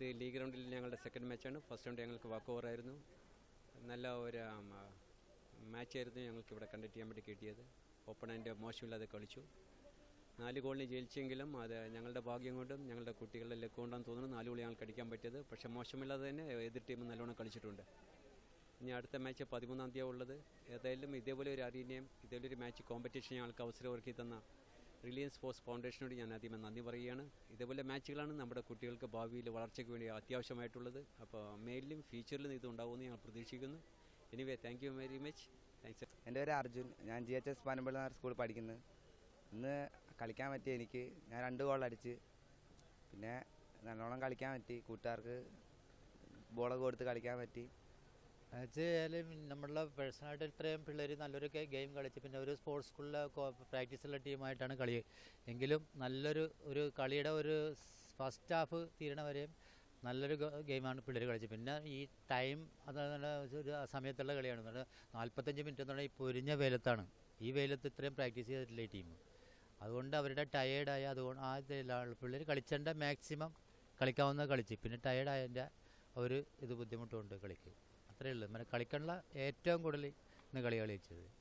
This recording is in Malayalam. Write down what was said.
ഇത് ലീഗ് റൗണ്ടിൽ ഞങ്ങളുടെ സെക്കൻഡ് മാച്ചാണ് ഫസ്റ്റ് റൗണ്ട് ഞങ്ങൾക്ക് വാക്ക് ഓവറായിരുന്നു നല്ല ഒരു മാച്ചായിരുന്നു ഞങ്ങൾക്ക് ഇവിടെ കണ്ടക്ട് ചെയ്യാൻ വേണ്ടി കിട്ടിയത് ഓപ്പണൻ്റ് മോശമില്ലാതെ കളിച്ചു നാല് ഗോളിന് ജയിച്ചെങ്കിലും അത് ഞങ്ങളുടെ ഭാഗ്യം കൊണ്ടും ഞങ്ങളുടെ കുട്ടികളുടെ ലക്ക് കൊണ്ടാന്ന് തോന്നുന്നു നാല് ഗോൾ ഞങ്ങൾക്ക് അടിക്കാൻ പറ്റിയത് പക്ഷേ മോശമില്ലാതെ തന്നെ എതിർ ടീം നല്ലോണം കളിച്ചിട്ടുണ്ട് ഇനി അടുത്ത മാച്ച് പതിമൂന്നാം തീയതി ഉള്ളത് ഏതായാലും ഇതേപോലെ ഒരു അറീനയും ഇതേപോലെ ഒരു മാച്ച് കോമ്പറ്റീഷൻ ഞങ്ങൾക്ക് അവസരം ഒരുക്കി തന്ന റിലയൻസ് സ്പോർട്സ് ഫൗണ്ടേഷനോട് ഞാൻ ആദ്യമേ നന്ദി പറയുകയാണ് ഇതേപോലെ മാച്ചുകളാണ് നമ്മുടെ കുട്ടികൾക്ക് ഭാവിയിൽ വളർച്ചയ്ക്ക് വേണ്ടി അത്യാവശ്യമായിട്ടുള്ളത് അപ്പോൾ മേലിലും ഫ്യൂച്ചറിലും ഇത് ഉണ്ടാവുമെന്ന് ഞങ്ങൾ പ്രതീക്ഷിക്കുന്നു anyway thank you very much thanks എൻ്റെ പേര് അർജുൻ ഞാൻ ജി എച്ച് എസ് പനമ്പള്ളി സ്കൂളിൽ പഠിക്കുന്നത് ഇന്ന് കളിക്കാൻ പറ്റി എനിക്ക് ഞാൻ രണ്ട് ഗോൾ അടിച്ച് പിന്നെ നല്ലോണം കളിക്കാൻ പറ്റി കൂട്ടുകാർക്ക് ബോളൊക്കെ കൊടുത്ത് കളിക്കാൻ പറ്റി വെച്ചാലും നമ്മളുടെ പേഴ്സണലായിട്ട് ഇത്രയും പിള്ളേർ നല്ലൊരു ഗെയിം കളിച്ച് പിന്നെ ഒരു സ്പോർട്സ് സ്കൂളിലെ പ്രാക്ടീസുള്ള ടീമായിട്ടാണ് കളി എങ്കിലും നല്ലൊരു ഒരു കളിയുടെ ഒരു ഫസ്റ്റ് ഹാഫ് തീരണ വരെയും നല്ലൊരു ഗെയിമാണ് പിള്ളേർ കളിച്ചത് പിന്നെ ഈ ടൈം അതാണ് ഒരു സമയത്തുള്ള കളിയാണ് എന്ന് പറഞ്ഞാൽ നാൽപ്പത്തഞ്ച് മിനിറ്റ് എന്ന് പറഞ്ഞാൽ ഈ പൊരിഞ്ഞ വെയിലത്താണ് ഈ വെയിലത്ത് ഇത്രയും പ്രാക്ടീസ് ചെയ്തിട്ടില്ല ഈ ടീം അതുകൊണ്ട് അവരുടെ ടയേർഡായ അതുകൊണ്ട് ആ ഇതിലാണ് പിള്ളേർ കളിച്ചേണ്ട മാക്സിമം കളിക്കാവുന്ന കളിച്ച് പിന്നെ ടയേർഡായതിൻ്റെ ഒരു ഇത് ബുദ്ധിമുട്ടുണ്ട് കളിക്ക് അത്രയേ ഉള്ളൂ মানে കളിക്കാനുള്ള ഏറ്റവും കൂടുതൽ ഇന്ന് കളി കളിച്ചത്